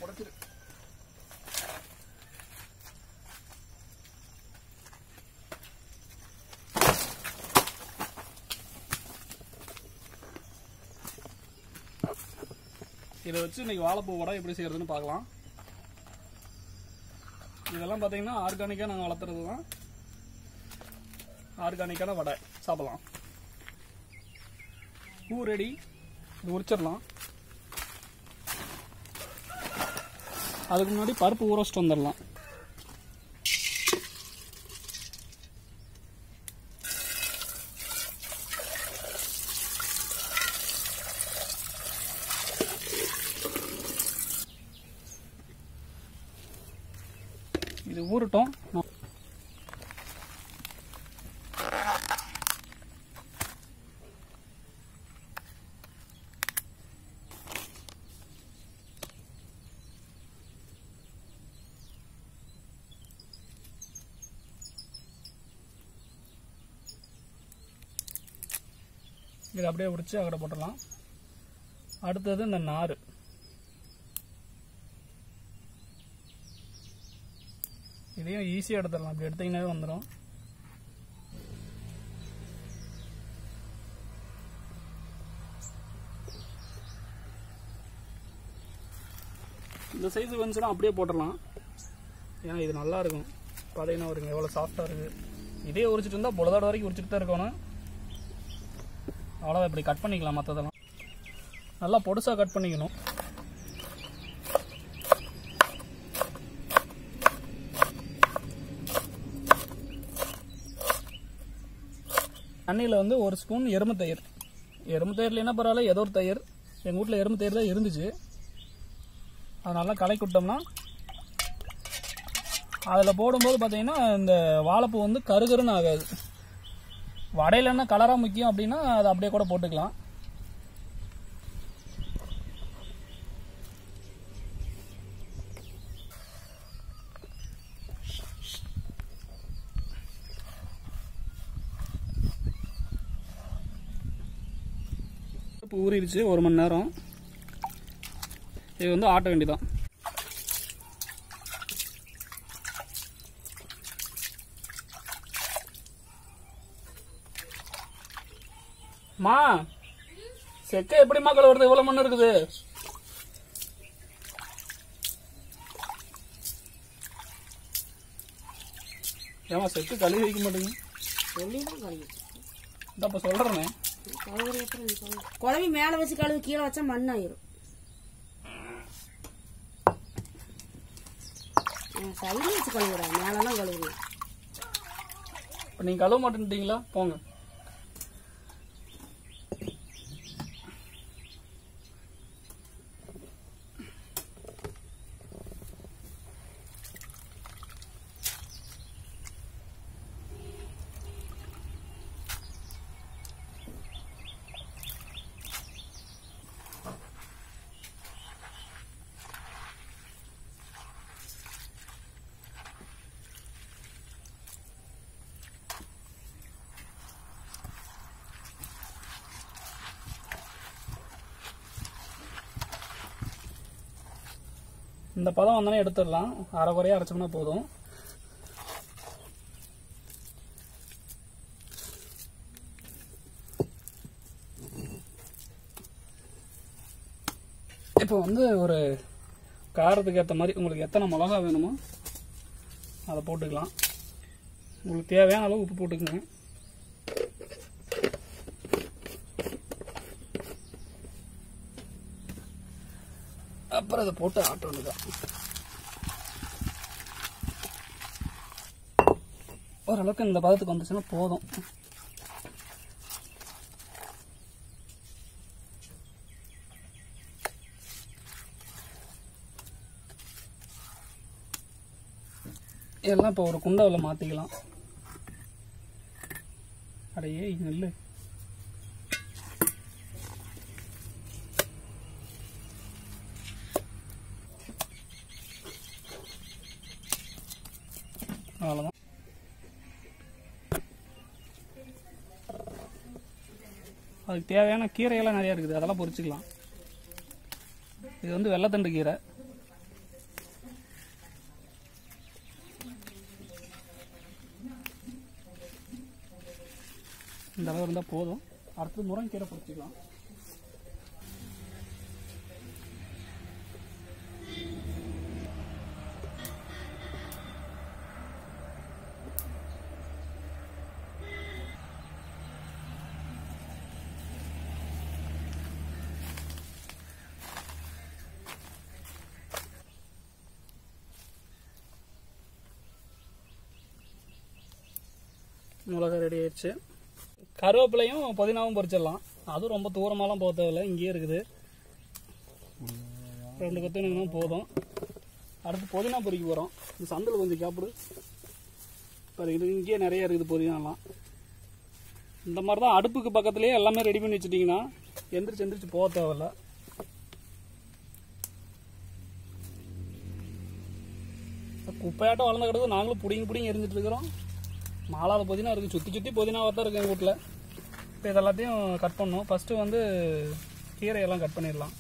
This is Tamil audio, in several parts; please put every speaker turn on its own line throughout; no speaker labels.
உடைச்சிரு இதை வச்சு இன்னைக்கு வாழைப்பூ வடை எப்படி செய்யறதுன்னு பார்க்கலாம் இதெல்லாம் பார்த்தீங்கன்னா ஆர்கானிக்காக நாங்கள் வளர்த்துறது தான் ஆர்கானிக்கான வடை சாப்பிடலாம் பூ ரெடி இது உரிச்சிடலாம் அதுக்கு முன்னாடி பருப்பு ஊற வச்சுட்டு வந்துடலாம் இது ஊறட்டும் நான் இதை அப்படியே உரிச்சு அகட போட்டுடலாம் அடுத்தது இந்த நார் இதையும் ஈஸியாக எடுத்துடலாம் அப்படி எடுத்தீங்கன்னாவே வந்துடும் இந்த சைஸ் வந்துச்சுன்னா அப்படியே போட்டுடலாம் ஏன்னா இது நல்லா இருக்கும் பார்த்தீங்கன்னா வருங்க எவ்வளோ சாஃப்டாக இருக்குது இதே உரிச்சிட்டு இருந்தால் பொழுதாடு வரைக்கும் உரிச்சிட்டு தான் இருக்கணும் அவ்வளோதான் இப்படி கட் பண்ணிக்கலாம் மற்றதெல்லாம் நல்லா பொடுசாக கட் பண்ணிக்கணும் தண்ணியில் வந்து ஒரு ஸ்பூன் எறும்பு தயிர் எறும்பு தயிர் இல்லைன்னா பரவாயில்ல ஏதோ ஒரு தயிர் எங்கள் வீட்டில் எறும்பு தயிர் தான் இருந்துச்சு அது நல்லா கலக்கி விட்டோம்னா அதில் போடும்போது பார்த்தீங்கன்னா இந்த வாழைப்பூ வந்து கருகருன்னு ஆகாது வடையில் என்ன கலராக முக்கியம் அப்படின்னா அதை அப்படியே கூட போட்டுக்கலாம் இப்போ ஊறிடுச்சு ஒரு மணி நேரம் இது வந்து ஆட்ட வேண்டியதான் மா செக்க எப்படிம்மா கழுவுறது இவ்வளவு மண் இருக்குது ஏமா செக்கு கழுவி வைக்க மாட்டேங்க
சொல்லிதான் கழுவி
இந்த அப்ப சொல்றேனே
கழுவுற அப்புறம் நீ கழுவு. குழவி மேல வச்சு கழுவு கீழே வச்சா மண் ஆயிரும் சைடில் வச்சு கழுவுறா மேலெல்லாம் கழுவுறேன்
இப்ப நீங்க கழுவ மாட்டேன்ட்டீங்களா போங்க இந்த பதம் வந்தோடனே எடுத்துடலாம் அரை குறையா அரைச்சோம்னா போதும் இப்போ வந்து ஒரு காரத்துக்கு ஏற்ற மாதிரி உங்களுக்கு எத்தனை மிளகா வேணுமோ அதை போட்டுக்கலாம் உங்களுக்கு தேவையான அளவு உப்பு போட்டுக்கோங்க அப்புறம் அதை போட்டு ஆட்ட வேண்டியதான் ஓரளவுக்கு இந்த பதத்துக்கு வந்துச்சுன்னா போதும் எல்லாம் இப்போ ஒரு குண்டாவில் மாற்றிக்கலாம் அடையே நெல்லு அவ்வளோதான் அதுக்கு தேவையான கீரையெல்லாம் நிறையா இருக்குது அதெல்லாம் பொரிச்சுக்கலாம் இது வந்து வெள்ளத்தண்டு கீரை இந்த அளவு இருந்தால் போதும் அடுத்து முருங்கைக்கீரை பிடிச்சிக்கலாம் மிளகா ரெடி ஆயிடுச்சு கருவேப்பிலையும் புதினாவும் பறிச்சிடலாம் அதுவும் ரொம்ப தூரமாலாம் போக தேவையில்ல இங்கேயே இருக்குது ரெண்டு கொத்து போதும் அடுத்து புதினா பொறிக்க போகிறோம் இந்த சந்தில் கொஞ்சம் சாப்பிடு பாரு இது இங்கேயே நிறைய இருக்குது புதினாலாம் இந்த மாதிரி தான் அடுப்புக்கு பக்கத்துலேயே எல்லாமே ரெடி பண்ணி வச்சுட்டிங்கன்னா எந்திரிச்சு எந்திரிச்சு போக தேவையில்ல குப்பையாட்டம் வளர்ந்த கிடக்கு நாங்களும் பிடிங்கி பிடிங்கி எரிஞ்சிட்டு இருக்கிறோம் மாலாவில் புதினா இருக்குது சுற்றி சுற்றி புதினாவாக தான் இருக்குது எங்கள் வீட்டில் இப்போ இது எல்லாத்தையும் கட் பண்ணணும் ஃபஸ்ட்டு வந்து கீரையெல்லாம் கட் பண்ணிடலாம்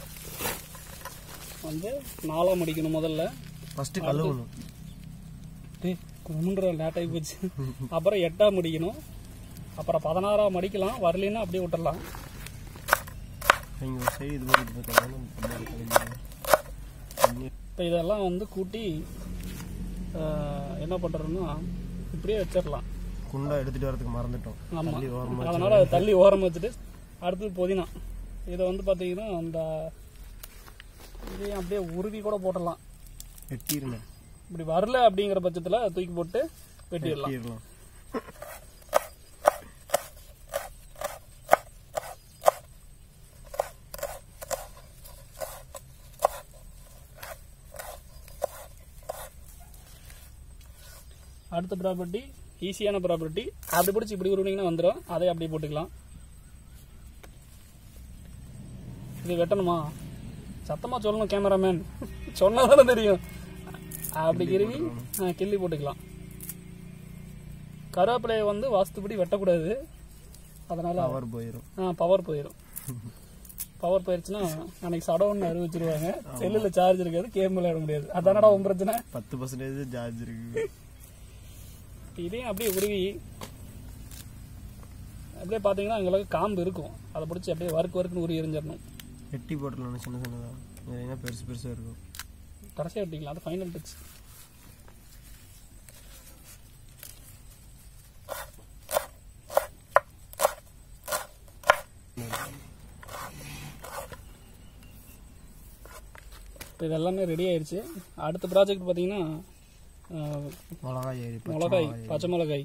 வந்து நாலாக மடிக்கணும் முதல்ல
ஃபஸ்ட்டு கழுவணும்
டேய் கொண்டுற லேட் ஆகி போச்சு அப்புறம் எட்டாக முடிக்கணும் அப்புறம் பதினாறாக மடிக்கலாம் வரலைன்னா அப்படியே விட்டுறலாம்
நீங்கள் ஒரு சைடு இது பண்ணிட்டு இருக்காங்க
இப்போ இதெல்லாம் வந்து கூட்டி ஆஹ், என்ன பண்ணுறோன்னா இப்படியே வச்சிடலாம்
குண்டா எடுத்துட்டு வரதுக்கு மறந்துட்டோம்
ஆமாம்
தள்ளி ஓரமா
அதனால் அதை தள்ளி ஓரம் வச்சுட்டு அடுத்தது புதினா இதை வந்து பார்த்தீங்கன்னா அந்த இதையும் அப்படியே உருவி கூட போட்டுடலாம்
வெட்டிருந்தேன்
இப்படி வரல அப்படிங்கிற பட்சத்தில் தூக்கி போட்டு வெட்டிடலாம்
வெட்டிடலாம்
அடுத்த ப்ராப்பர்ட்டி ஈஸியான ப்ராப்பர்ட்டி அப்படி பிடிச்சி இப்படி உருவினீங்கன்னா வந்துடும் அதை அப்படியே போட்டுக்கலாம் இது வெட்டணுமா சத்தமா சொல்லணும் கேமராமேன் சொன்னாதானே தெரியும் அப்படி கிருவி ஆ, கிள்ளி போட்டுக்கலாம் கருவேப்பிலையை வந்து வாஸ்துபடி வெட்டக்கூடாது அதனால
பவர் போயிடும்
ஆ பவர் போயிடும் பவர் போயிருச்சுன்னா அன்னைக்கு சடவுன்னு அறிவிச்சிருவாங்க செல்லில் சார்ஜ் இருக்காது கேம் விளையாட முடியாது அதானடா உன் பிரச்சனை
பத்து பர்சன்டேஜ் சார்ஜ் இருக்கு
இதையும் அப்படியே உருவி அப்படியே பார்த்தீங்கன்னா எங்களுக்கு காம்பு இருக்கும் அதை பிடிச்சி அப்படியே வறுக்கு வறுக்குன்னு உருவி எரிஞ்சிடணும்
வெட்டி போட்டுடலாம் சின்ன சின்னதாக இல்லைன்னா பெருசு பெருசாக இருக்கும்
கடைசியாக வெட்டிக்கலாம் அது ஃபைனல் டச் இப்போ இது எல்லாமே ரெடி ஆயிடுச்சு அடுத்த ப்ராஜெக்ட் பார்த்தீங்கன்னா அஹ்,
மிளகாய் ஏறி பச்சை
மிளகாய்
மிளகாய்
பச்சை மிளகாய்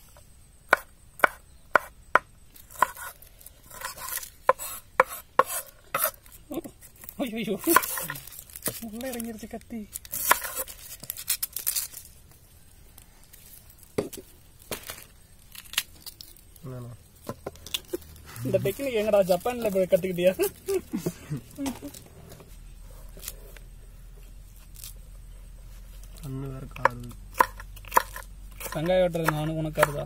ஐயோ உள்ள இறங்கிருச்சு கத்தி
என்னண்ணா
இந்த டெக்னிக் எங்கடா ஜப்பான்ல போய் கத்துக்கிட்டியா
கண்ணு வேற காருது
வெங்காயம் வெட்டுறது நானும் உனக்கு வருதா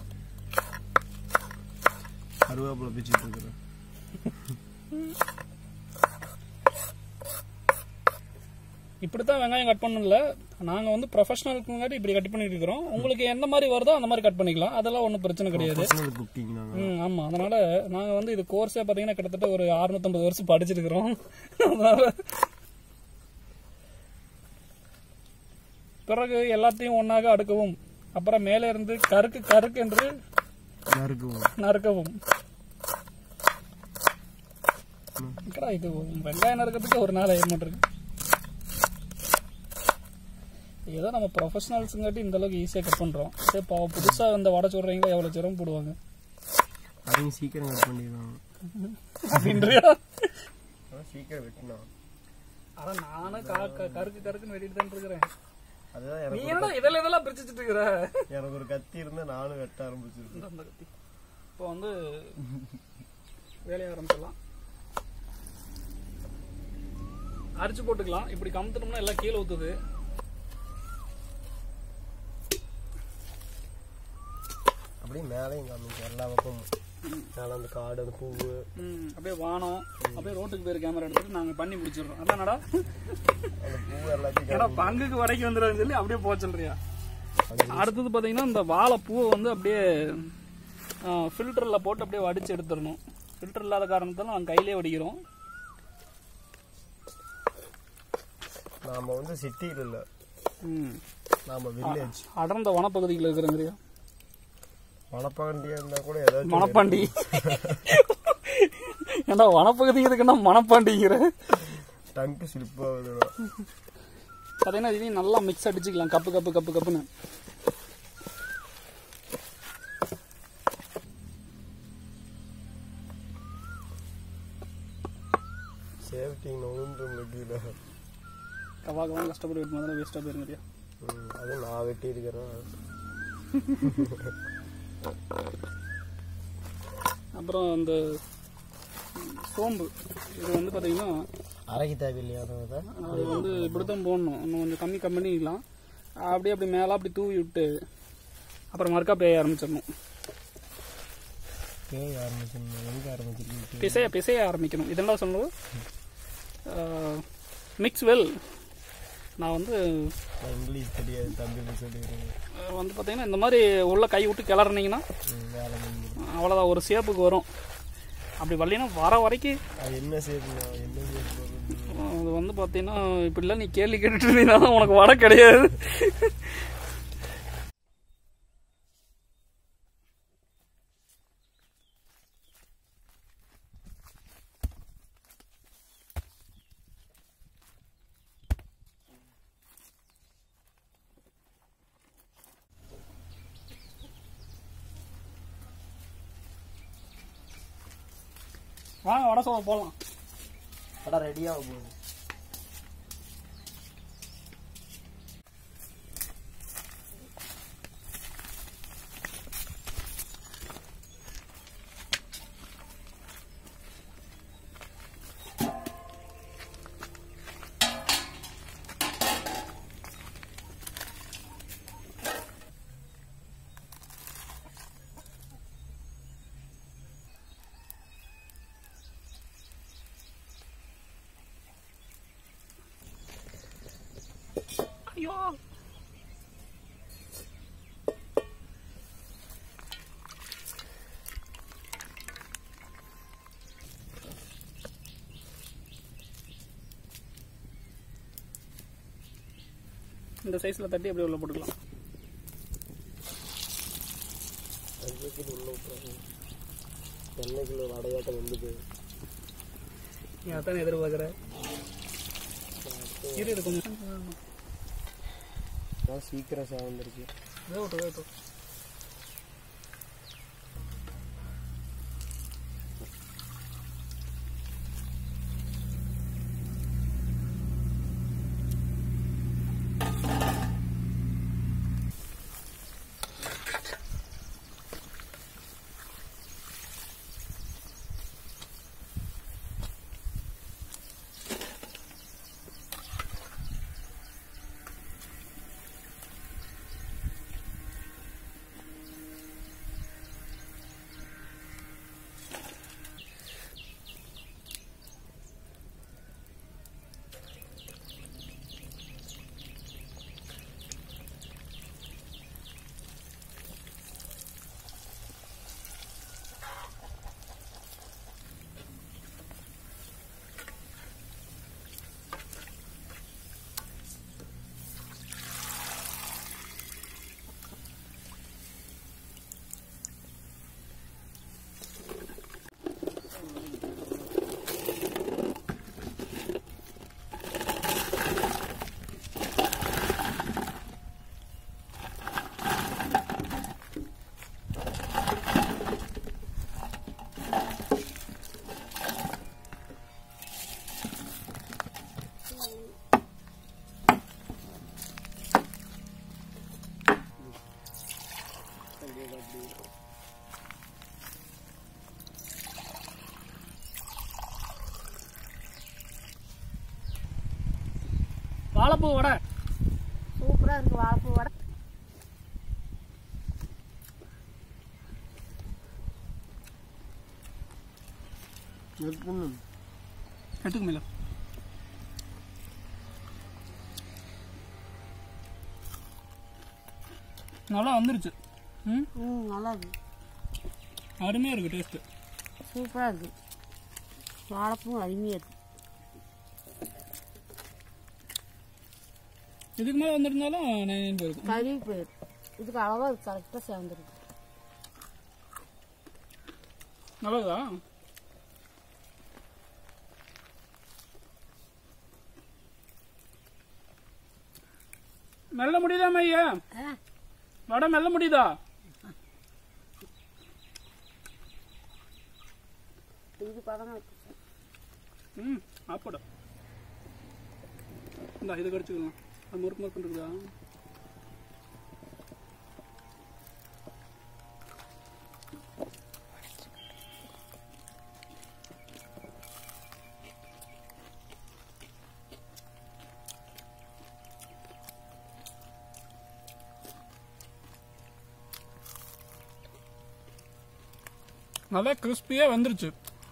கருவேப்பிலை பிச்சுட்டு இருக்கிறேன்
இப்படித்தான் வெங்காயம் கட் பண்ணல நாங்க வந்து ப்ரொஃபஷனலுக்கு முன்னாடி இப்படி கட் பண்ணிட்டு இருக்கிறோம் உங்களுக்கு எந்த மாதிரி வருதோ அந்த மாதிரி கட் பண்ணிக்கலாம் அதெல்லாம் ஒன்றும் பிரச்சனை கிடையாது
பர்சனல் குக்கிங் நாங்கள்
ம் ஆமா அதனால நாங்க வந்து இது கோர்ஸே பாத்தீங்கன்னா கிட்டத்தட்ட ஒரு 650 வருஷம் படிச்சிருக்கிறோம் அதனால பிறகு எல்லாத்தையும் ஒன்னாக அடுக்கவும் அப்புறம் மேலே இருந்து கருக்கு கருக்கு என்று
நறுக்குவோம்
நறுக்கவும் என்னடா இது வெங்காயம் நறுக்கிறதுக்கு ஒரு நாள் ஆயிரம் இருக்கு ஏதோ நம்ம ப்ரொஃபஷனல்ஸுங்காட்டி இந்த அளவுக்கு ஈஸியாக கட் பண்ணுறோம் சரி பாவம் புதுசாக இந்த வடை சொல்கிறீங்களா எவ்வளோ சிரமம் போடுவாங்க
அதையும் சீக்கிரம் கட் பண்ணிடுவாங்க
அப்படின்றியா
அதான் சீக்கிரம் வெட்டினோம்
அதான் நானும் கா- க- கருக்கு கருக்குன்னு வெட்டிட்டு தான் இருக்கிறேன்
அதுதான்
நீ
எனக்கு
என்னடா இதெல்லாம் இதெல்லாம் பிரிச்சு வச்சுட்டு இருக்கிற
எனக்கு ஒரு கத்தி இருந்தா நானும் வெட்ட ஆரம்பிச்சிருக்கேன்
இந்த அந்த கத்தி இப்போ வந்து வேலையை ஆரம்பிச்சிடலாம் அரிச்சு போட்டுக்கலாம் இப்படி கமுத்துனோம்னா எல்லாம் கீழே ஊத்துது
அப்படியே மேலேயும் காமிங்க எல்லா பக்கமும் மேலே அந்த காடு அந்த பூவு
ம், அப்படியே வானம் அப்படியே ரோட்டுக்கு போயிரு கேமரா எடுத்துட்டு நாங்க பண்ணி முடிச்சிடுறோம் அதானடா
அந்த பூ எல்லாத்தையும்
ஏன்னா பங்குக்கு வரைக்கும் வந்துடுறதுன்னு சொல்லி அப்படியே போக சொல்றியா
அது
அடுத்தது பாத்தீங்கன்னா இந்த வாழைப்பூவை வந்து அப்படியே ஃபில்டரில் போட்டு அப்படியே வடித்து எடுத்துடணும் ஃபில்டர் இல்லாத காரணத்தால் நாங்கள் கையிலே வடிக்கிறோம்
நாம வந்து சிட்டியில் இல்லை
ம்
நாம வில்லேஜ்
அடர்ந்த வனப்பகுதியில் இருக்கிறங்கிறியா
மணப்பாண்டியா இருந்தா கூட ஏதாச்சும்
மணப்பாண்டி ஏன்னா வனப்பகுதி இருக்குன்னா மணப்பாண்டிங்கிற
டங்கு ஸ்லிப் ஆகுது
பார்த்தீங்கன்னா இதையும் நல்லா மிக்ஸ் அடிச்சுக்கலாம் கப்பு கப்பு கப்பு கப்புன்னு
சேஃப்டி நொழுந்து கீழே
கவா கவா கஷ்டப்பட்டு வெட்டும் போது வேஸ்ட்டாக போயிருங்கிறியா
ம், அது நான் வெட்டி இருக்கிறேன்
அப்புறம் அந்த சோம்பு இது வந்து பார்த்தீங்கன்னா
அரைக்கு தேவையில்லையா அதை
அது வந்து இப்படி தான் போடணும் இன்னும் கொஞ்சம் கம்மி கம்மி பண்ணிக்கலாம் அப்படியே அப்படி மேலே அப்படி தூவி விட்டு அப்புறம் மறுக்கா பேய ஆரம்பிச்சிடணும்
பேய் ஆரம்பிச்சிருந்தேன் எங்கே ஆரம்பிச்சிருக்கீங்க
பிசைய பிசைய ஆரம்பிக்கணும் இதெல்லாம் சொல்லுவோம் மிக்ஸ் வெல் நான் வந்து
நான் இங்கிலீஷ் தெரியாது தமிழ் சொல்லிடுறேன்
அஹ், வந்து பார்த்தீங்கன்னா இந்த மாதிரி உள்ள கை விட்டு கிளறினீங்கன்னா
ம், வேலை முடிஞ்சிடும்
அவ்வளோதான் ஒரு ஷேப்புக்கு வரும் அப்படி வரலைன்னா வர வரைக்கும்
அது என்ன சேஃப்னா என்ன சேஃப் வருது
அது வந்து பார்த்தீங்கன்னா இப்படிலாம் நீ கேள்வி கேட்டுட்டு இருந்தீங்கன்னா உனக்கு வட கிடையாது வாங்க வடை சோளம் போடலாம்
அடா ரெடியாக போகுது
ஐயோ இந்த சைஸ்ல தட்டி அப்படியே உள்ள போட்டுக்கலாம்
அஞ்சு கிலோ உள்ள விட்டுறாங்க எண்ணெய் கிலோ அடையாட்டம் வந்துட்டு
நீ அதான் எதிர்பார்க்குற இரு இது கொஞ்சம்
நான் சீக்கிரம் சார்ந்துருக்கு
வேகட்டும் வேகட்டும் வாழைப்பூ வடை
சூப்பரா இருக்கு வாழைப்பூ வடை
எடுக்கணும்
எடுத்துக்க மேல நல்லா வந்துருச்சு ம்
ம் நல்லா இருக்கு
அருமையாக இருக்குது டேஸ்ட்டு
சூப்பராக இருக்குது வாழைப்பூவும் அருமையாக இருக்குது
இதுக்கு மேலே வந்திருந்தாலும் நான் போயிருக்கும்
கழுவி போயிடும் இதுக்கு அளவாக இது கரெக்டாக சேர்ந்துருக்கு
நல்லதா மெல்ல முடியுதா மையா வடை மெல்ல முடியுதா
இது பதமாக
ம் ஆப்பட இந்த இது கடிச்சுக்கலாம் அது முறுக்கு முறுக்கு இருக்குதா நல்லா கிறிஸ்பியாக வந்துருச்சு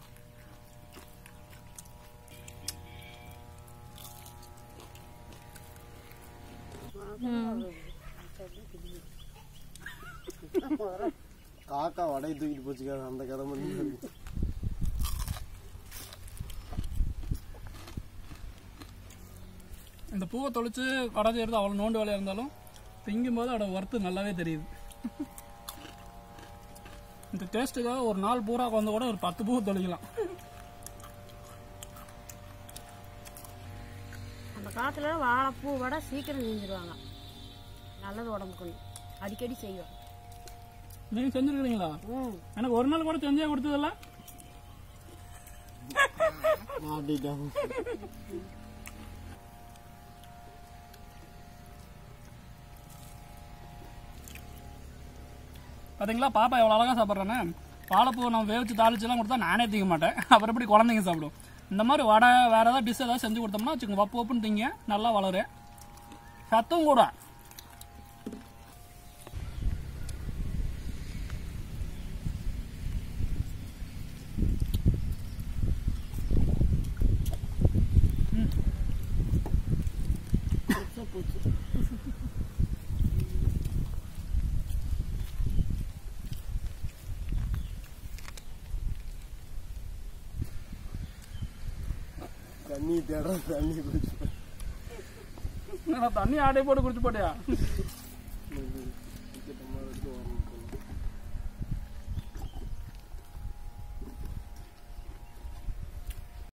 காக்கா வடையை தூக்கிட்டு போச்சுக்காது அந்த கதை மாதிரி
இந்த பூவை தொளிச்சு வடை செய்கிறது அவ்வளோ நோண்டு வேலையாக இருந்தாலும் திங்கும் போது அதோட ஒர்த்து நல்லாவே தெரியுது இந்த டேஸ்ட்டுக்காக ஒரு நாள் பூரா வந்து கூட ஒரு பத்து பூவை தொளிக்கலாம்
அந்த காலத்துல வாழைப்பூ வடை சீக்கிரம் செஞ்சிருவாங்க நல்லது உடம்புக்கு அடிக்கடி செய்வாங்க
நீங்கள் செஞ்சுருக்கிறீங்களா
ம்
எனக்கு ஒரு நாள் கூட செஞ்சே கொடுத்ததில்ல
மாட்டிட்டாங்க
பார்த்தீங்களா பாப்பா எவ்வளோ அழகாக சாப்பிட்றானே வாழைப்பூ நம்ம வேவிச்சு தாளிச்சுலாம் கொடுத்தா நானே திங்க மாட்டேன் அப்புறம் எப்படி குழந்தைங்க சாப்பிடும் இந்த மாதிரி வடை வேறு ஏதாவது டிஷ் ஏதாவது செஞ்சு கொடுத்தோம்னா வச்சுக்கோங்க வப்பு வப்புன்னு திங்க நல்லா வளரு சத்தும் கூட
மிச்சம் போச்சு
தண்ணி தேடுற தண்ணி குடிச்சு
நான் தண்ணி ஆட்டை போட்டு குடிச்சு போட்டியா